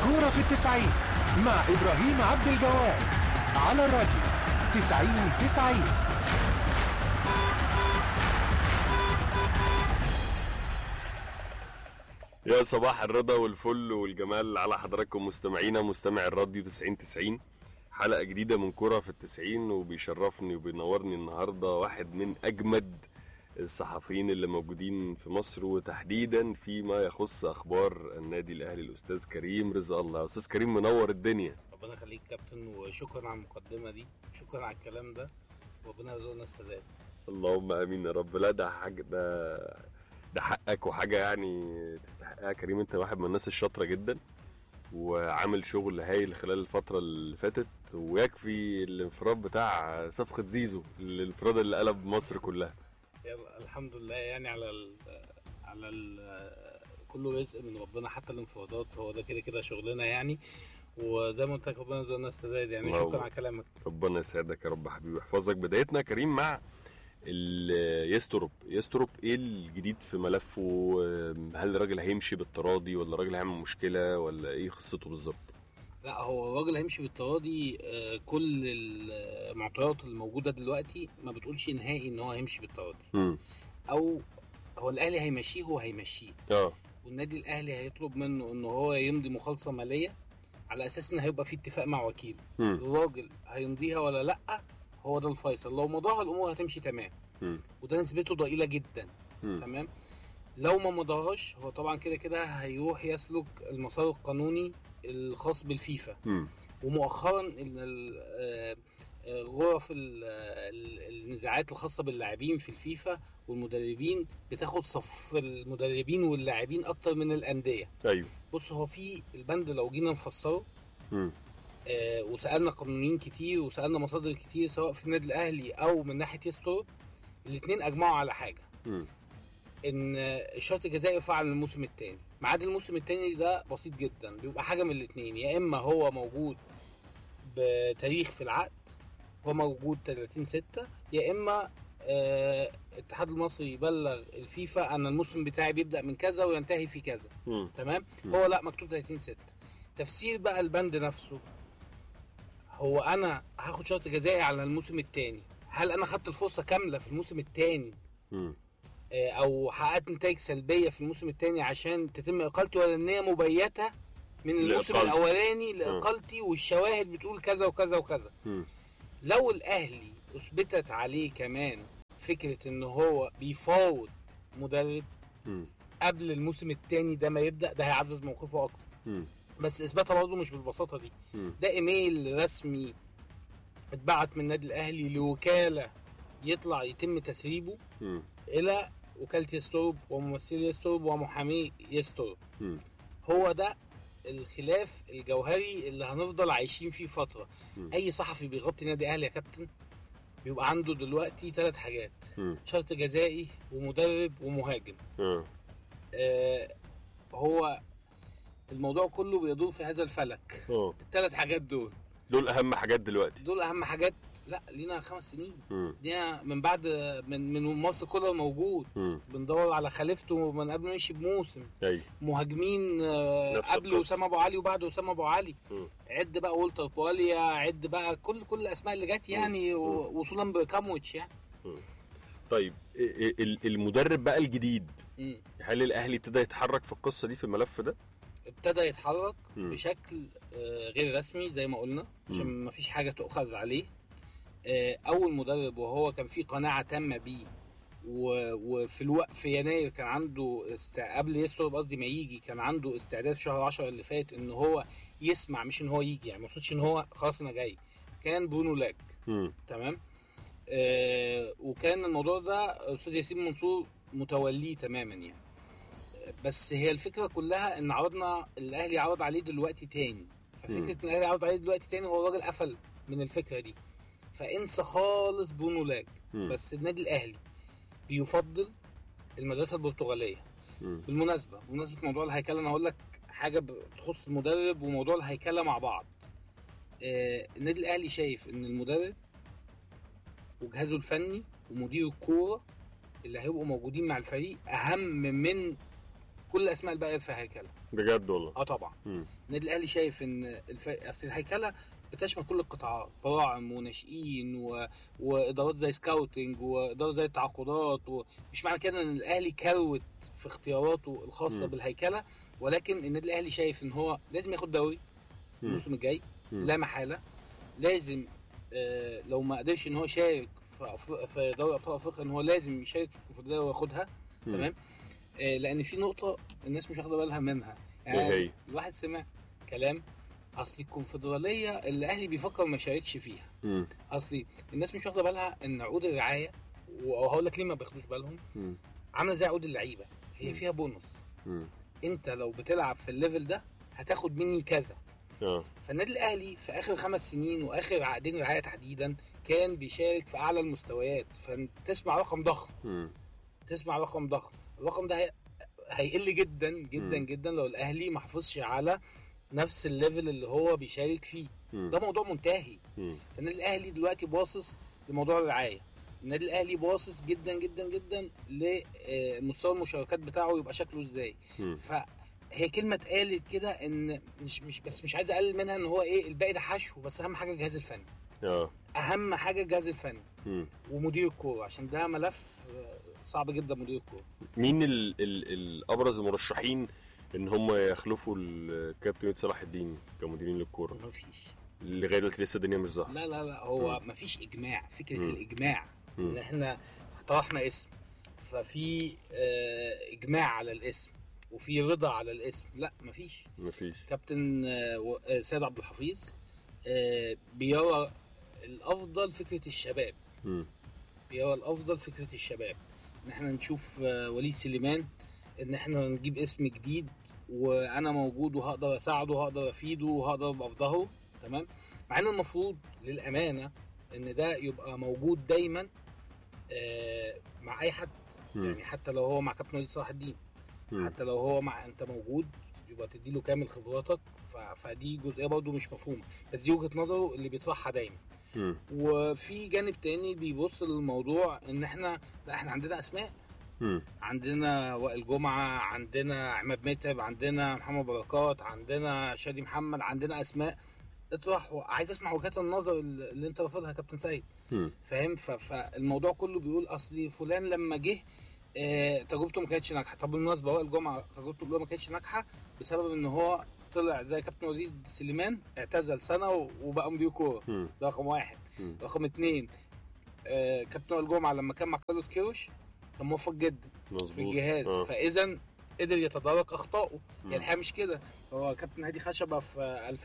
كورة في التسعين مع إبراهيم عبد الجواد على الراديو تسعين تسعين يا صباح الرضا والفل والجمال على حضراتكم مستمعينا مستمع الراديو 90 90 حلقة جديدة من كرة في التسعين وبيشرفني وبينورني النهاردة واحد من أجمد الصحفيين اللي موجودين في مصر وتحديدا فيما يخص أخبار النادي الأهلي الأستاذ كريم رضا الله أستاذ كريم منور الدنيا ربنا يخليك كابتن وشكرا على المقدمه دي شكرا على الكلام ده وربنا يرزقنا السداد اللهم امين يا رب لا ده حاجه ده ده حقك وحاجه يعني تستحقها يا كريم انت واحد من الناس الشاطره جدا وعامل شغل هايل خلال الفتره اللي فاتت ويكفي الانفراد بتاع صفقه زيزو الانفراد اللي قلب مصر كلها يلا الحمد لله يعني على ال على ال كله رزق من ربنا حتى الانفرادات هو ده كده كده شغلنا يعني وزي ما قلت لك ربنا يرزقنا السداد يعني الله شكرا الله. على كلامك ربنا يسعدك يا رب حبيبي ويحفظك بدايتنا يا كريم مع ال- يستروب يستروب ايه الجديد في ملفه هل الراجل هيمشي بالتراضي ولا الراجل هيعمل مشكله ولا ايه قصته بالظبط لا هو الراجل هيمشي بالتراضي آه، كل المعطيات الموجوده دلوقتي ما بتقولش نهائي ان هو هيمشي بالتراضي امم او هو الاهلي هيمشيه هو هيمشيه اه والنادي الاهلي هيطلب منه ان هو يمضي مخالصه ماليه على اساس ان هيبقى في اتفاق مع وكيل مم. الراجل هيمضيها ولا لا هو ده الفيصل لو مضاها الامور هتمشي تمام مم. وده نسبته ضئيله جدا مم. تمام لو ما مضاهاش هو طبعا كده كده هيروح يسلك المسار القانوني الخاص بالفيفا مم. ومؤخرا ال- ال- آه، آه، غرف ال- ال- النزاعات الخاصه باللاعبين في الفيفا والمدربين بتاخد صف المدربين واللاعبين اكتر من الانديه ايوه بص هو في البند لو جينا نفسره مم. آه وسالنا قانونيين كتير وسالنا مصادر كتير سواء في النادي الاهلي او من ناحيه يستر الاثنين اجمعوا على حاجه مم. ان الشرط الجزائي يرفع عن الموسم الثاني ميعاد الموسم الثاني ده بسيط جدا بيبقى حاجه من الاثنين يا اما هو موجود بتاريخ في العقد هو موجود 30 6 يا اما آه، الاتحاد المصري يبلغ الفيفا ان الموسم بتاعي بيبدا من كذا وينتهي في كذا مم. تمام مم. هو لا مكتوب 30 6 تفسير بقى البند نفسه هو انا هاخد شرط جزائي على الموسم الثاني هل انا خدت الفرصه كامله في الموسم الثاني مم. آه، او حققت نتائج سلبيه في الموسم الثاني عشان تتم اقالتي ولا ان هي مبيته من الموسم لإقالتي. الاولاني لاقالتي والشواهد بتقول كذا وكذا وكذا مم. لو الاهلي اثبتت عليه كمان فكره ان هو بيفاوض مدرب مم. قبل الموسم الثاني ده ما يبدا ده هيعزز موقفه اكتر مم. بس اثباتها برضه مش بالبساطه دي مم. ده ايميل رسمي اتبعت من النادي الاهلي لوكاله يطلع يتم تسريبه مم. الى وكاله يستوب وممثل يستوب ومحامي يستوب مم. هو ده الخلاف الجوهري اللي هنفضل عايشين فيه فتره مم. اي صحفي بيغطي نادي اهلي يا كابتن بيبقى عنده دلوقتي ثلاث حاجات مم. شرط جزائي ومدرب ومهاجم آه. آه هو الموضوع كله بيدور في هذا الفلك اه الثلاث حاجات دول دول اهم حاجات دلوقتي دول اهم حاجات لا لينا خمس سنين مم. لينا من بعد من من مصر كولر موجود مم. بندور على خليفته من قبل ما يمشي بموسم ايوه مهاجمين آه، نفس قبل القصة. اسامه ابو علي وبعد اسامه ابو علي مم. عد بقى والتر بواليا عد بقى كل كل الاسماء اللي جت يعني مم. و- وصولا بكامويتش يعني طيب ال- ال- المدرب بقى الجديد مم. هل الاهلي ابتدى يتحرك في القصه دي في الملف ده؟ ابتدى يتحرك مم. بشكل آه، غير رسمي زي ما قلنا عشان مم. ما فيش حاجه تؤخذ عليه آه، اول مدرب وهو كان في قناعه تامه بيه و- وفي الوقت في يناير كان عنده است... قبل يستر قصدي ما يجي كان عنده استعداد في شهر 10 اللي فات ان هو يسمع مش ان هو يجي يعني ما اقصدش ان هو خلاص انا جاي كان برونو لاج مم. تمام آه وكان الموضوع ده استاذ ياسين منصور متوليه تماما يعني آه، بس هي الفكره كلها ان عرضنا الاهلي عرض عليه دلوقتي تاني ففكره مم. ان الاهلي عرض عليه دلوقتي تاني هو الراجل قفل من الفكره دي فانسى خالص برونو لاج مم. بس النادي الاهلي بيفضل المدرسه البرتغاليه مم. بالمناسبه بمناسبه موضوع الهيكله انا هقول لك حاجه بتخص المدرب وموضوع الهيكله مع بعض آه النادي الاهلي شايف ان المدرب وجهازه الفني ومدير الكوره اللي هيبقوا موجودين مع الفريق اهم من كل الاسماء الباقيه في هيكله بجد والله اه طبعا مم. النادي الاهلي شايف ان الف... اصل الهيكله بتشمل كل القطاعات براعم وناشئين و... وادارات زي سكاوتنج واداره زي التعاقدات ومش معنى كده ان الاهلي كروت في اختياراته الخاصه مم. بالهيكله ولكن النادي الاهلي شايف ان هو لازم ياخد دوري مم. الموسم الجاي مم. لا محاله لازم آه لو ما قدرش ان هو يشارك في أف- في دوري ابطال افريقيا ان هو لازم يشارك في الكونفدراليه وياخدها مم. تمام آه لان في نقطه الناس مش واخده بالها منها إيه هي؟ الواحد سمع كلام اصل الكونفدراليه الاهلي بيفكر ما يشاركش فيها مم. اصلي الناس مش واخده بالها ان عقود الرعايه وهقول لك ليه ما بياخدوش بالهم مم. عامله زي عقود اللعيبه هي مم. فيها بونص مم. انت لو بتلعب في الليفل ده هتاخد مني كذا اه فالنادي الاهلي في اخر خمس سنين واخر عقدين رعايه تحديدا كان بيشارك في اعلى المستويات فتسمع رقم ضخم مم. تسمع رقم ضخم الرقم ده هي... هيقل جدا جدا مم. جدا لو الاهلي ما حافظش على نفس الليفل اللي هو بيشارك فيه مم. ده موضوع منتهي مم. النادي الاهلي دلوقتي باصص لموضوع الرعايه النادي الاهلي باصص جدا جدا جدا لمستوى المشاركات بتاعه يبقى شكله ازاي مم. فهي كلمه اتقالت كده ان مش مش بس مش عايز اقلل منها ان هو ايه الباقي ده حشو بس اهم حاجه الجهاز الفني اه اهم حاجه الجهاز الفني مم. ومدير الكوره عشان ده ملف آه، صعب جدا مدير الكوره مين ال ال الابرز المرشحين ان هم يخلفوا الكابتن وليد صلاح الدين كمديرين للكوره مفيش لغايه دلوقتي لسه الدنيا مش ظاهره لا لا لا هو مفيش اجماع فكره مم. الاجماع ان مم. احنا طرحنا اسم ففي آه، اجماع على الاسم وفي رضا على الاسم لا مفيش مفيش كابتن آه، و- آه، سيد عبد الحفيظ آه، بيرى الافضل فكره الشباب مم. بيرى الافضل فكره الشباب ان احنا نشوف آه، وليد سليمان ان احنا نجيب اسم جديد وانا موجود وهقدر اساعده وهقدر افيده وهقدر ابقى في ظهره تمام مع ان المفروض للامانه ان ده يبقى موجود دايما آه، مع اي حد مم. يعني حتى لو هو مع كابتن وليد صلاح الدين مم. حتى لو هو مع انت موجود يبقى تديله كامل خبراتك ف... فدي جزئيه برضه مش مفهومه بس دي وجهه نظره اللي بيطرحها دايما مم. وفي جانب تاني بيبص للموضوع ان احنا لا احنا عندنا اسماء مم. عندنا وائل جمعه عندنا عماد متعب عندنا محمد بركات عندنا شادي محمد عندنا اسماء اطرح عايز اسمع وجهات النظر اللي انت رافضها يا كابتن سيد مم. فاهم ف- فالموضوع كله بيقول اصلي فلان لما جه آه، تجربته ما كانتش ناجحه طب بالمناسبه وائل جمعه تجربته الاولى ما كانتش ناجحه بسبب ان هو طلع زي كابتن وليد سليمان اعتزل سنه و- وبقى مدير كوره مم. ده رقم واحد مم. رقم اتنين آه، كابتن وائل جمعه لما كان مع كارلوس كيروش كان موفق جدا في مظبوط الجهاز آه. فاذا قدر يتدارك اخطائه مم. هي الحقيقه مش كده هو كابتن هادي خشبه في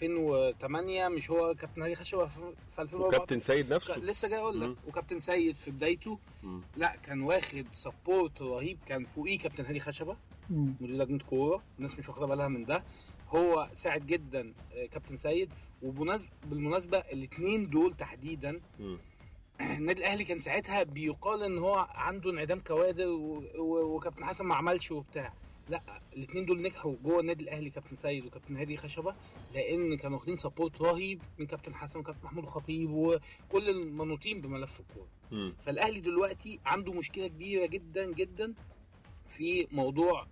2008 مش هو كابتن هادي خشبه في في 2014 وكابتن سيد نفسه لسه جاي اقول لك مم. وكابتن سيد في بدايته مم. لا كان واخد سبورت رهيب كان فوقيه كابتن هادي خشبه مدير لجنه كوره الناس مش واخده بالها من ده هو ساعد جدا آه، كابتن سيد وبالمناسبه الاثنين دول تحديدا مم. النادي الاهلي كان ساعتها بيقال ان هو عنده انعدام كوادر و- و- وكابتن حسن ما عملش وبتاع لا الاثنين دول نجحوا جوه النادي الاهلي كابتن سيد وكابتن هادي خشبه لان كانوا واخدين سبورت رهيب من كابتن حسن وكابتن محمود الخطيب وكل المنوطين بملف الكوره مم. فالاهلي دلوقتي عنده مشكله كبيره جدا جدا في موضوع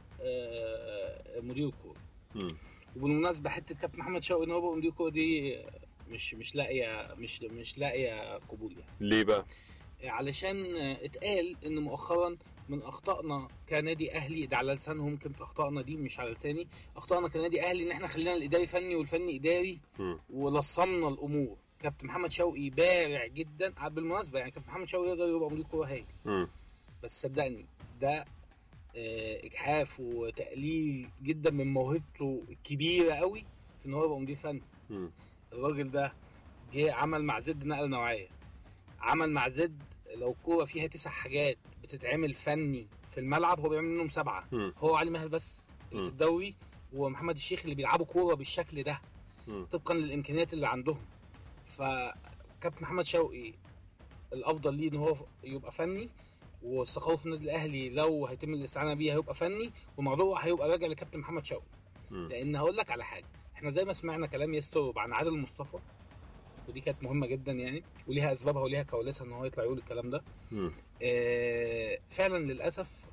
آه، مدير الكوره مم. وبالمناسبه حته كابتن محمد شوقي ان هو يبقى مدير الكوره دي آه، مش مش لاقيه مش مش لاقيه قبول يعني ليه بقى؟ علشان اتقال ان مؤخرا من اخطائنا كنادي اهلي ده على لسانهم كلمه اخطائنا دي مش على لساني اخطائنا كنادي اهلي ان احنا خلينا الاداري فني والفني اداري مم. ولصمنا الامور كابتن محمد شوقي بارع جدا ع- بالمناسبه يعني كابتن محمد شوقي يقدر يبقى مدير كوره هايل مم. بس صدقني ده آه، اجحاف وتقليل جدا من موهبته الكبيره قوي في ان هو يبقى مدير فني مم. الراجل ده جه عمل مع زد نقله نوعيه عمل مع زد لو كوره فيها تسع حاجات بتتعمل فني في الملعب هو بيعمل منهم سبعه مم. هو علي ماهر بس اللي مم. في الدوري ومحمد الشيخ اللي بيلعبوا كوره بالشكل ده مم. طبقا للامكانيات اللي عندهم فكابتن محمد شوقي الافضل ليه ان هو يبقى فني والثقافه في النادي الاهلي لو هيتم الاستعانه بيه هيبقى فني والموضوع هيبقى راجع لكابتن محمد شوقي مم. لان هقول لك على حاجه احنا زي ما سمعنا كلام يستر عن عادل مصطفى ودي كانت مهمه جدا يعني وليها اسبابها وليها كواليسها ان هو يطلع يقول الكلام ده مم. آه، فعلا للاسف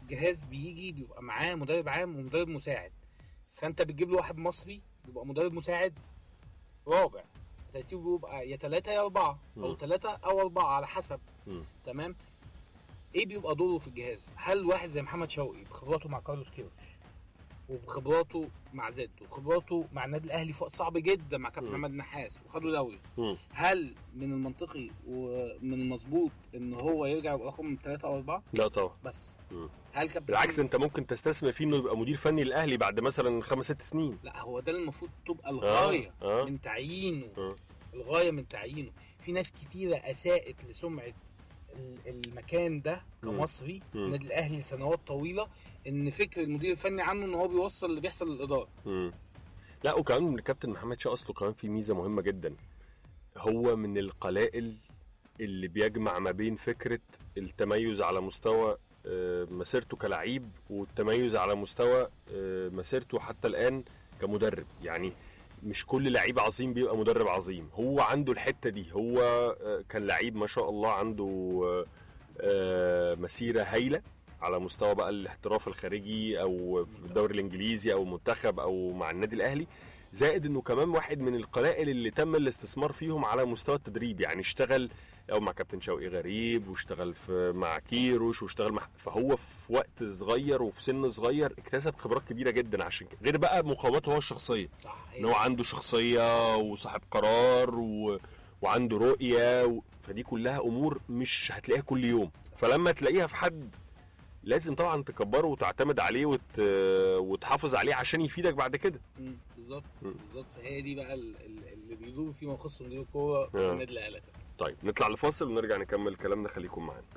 جهاز بيجي بيبقى معاه مدرب عام ومدرب مساعد فانت بتجيب له واحد مصري بيبقى مدرب مساعد رابع ترتيبه بيبقى يا ثلاثة يا أربعة أو مم. ثلاثة أو أربعة على حسب مم. تمام إيه بيبقى دوره في الجهاز؟ هل واحد زي محمد شوقي بخبراته مع كارلوس كيروش وبخبراته مع زد وخبراته مع النادي الأهلي في وقت صعب جدا مع كابتن مم. محمد نحاس وخدوا دوري مم. هل من المنطقي ومن المظبوط ان هو يرجع يبقى رقم ثلاثة او اربعة لا طبعا بس مم. هل كابتن بالعكس انت ممكن تستثمر فيه انه يبقى مدير فني الاهلي بعد مثلا خمس ست سنين لا هو ده اللي المفروض تبقى الغايه آه. من تعيينه آه. الغايه من تعيينه في ناس كتيره اساءت لسمعه ال- المكان ده مم. كمصري مم. النادي الاهلي لسنوات طويله ان فكر المدير الفني عنه ان هو بيوصل اللي بيحصل للاداره مم. لا وكمان الكابتن محمد شاه اصله كمان في ميزه مهمه جدا هو من القلائل اللي بيجمع ما بين فكره التميز على مستوى آه، مسيرته كلعيب والتميز على مستوى آه، مسيرته حتى الان كمدرب يعني مش كل لعيب عظيم بيبقى مدرب عظيم هو عنده الحته دي هو آه، كان لعيب ما شاء الله عنده آه، آه، مسيره هايله على مستوى بقى الاحتراف الخارجي او في الدوري الانجليزي او منتخب او مع النادي الاهلي زائد انه كمان واحد من القلائل اللي تم الاستثمار فيهم على مستوى التدريب يعني اشتغل او مع كابتن شوقي غريب واشتغل في مع كيروش واشتغل مع فهو في وقت صغير وفي سن صغير اكتسب خبرات كبيره جدا عشان كده غير بقى مقاومته هو الشخصيه صح ان هو عنده شخصيه وصاحب قرار و... وعنده رؤيه و... فدي كلها امور مش هتلاقيها كل يوم فلما تلاقيها في حد لازم طبعا تكبره وتعتمد عليه وت... وتحافظ عليه عشان يفيدك بعد كده مم، بالظبط مم. بالظبط هي دي بقى ال- ال- اللي بيدور فيه ما يخص مدير الكوره في آه. النادي الاهلي طيب نطلع لفاصل ونرجع نكمل كلامنا خليكم معانا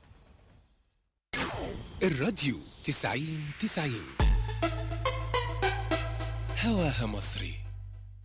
الراديو تسعين تسعين هواها مصري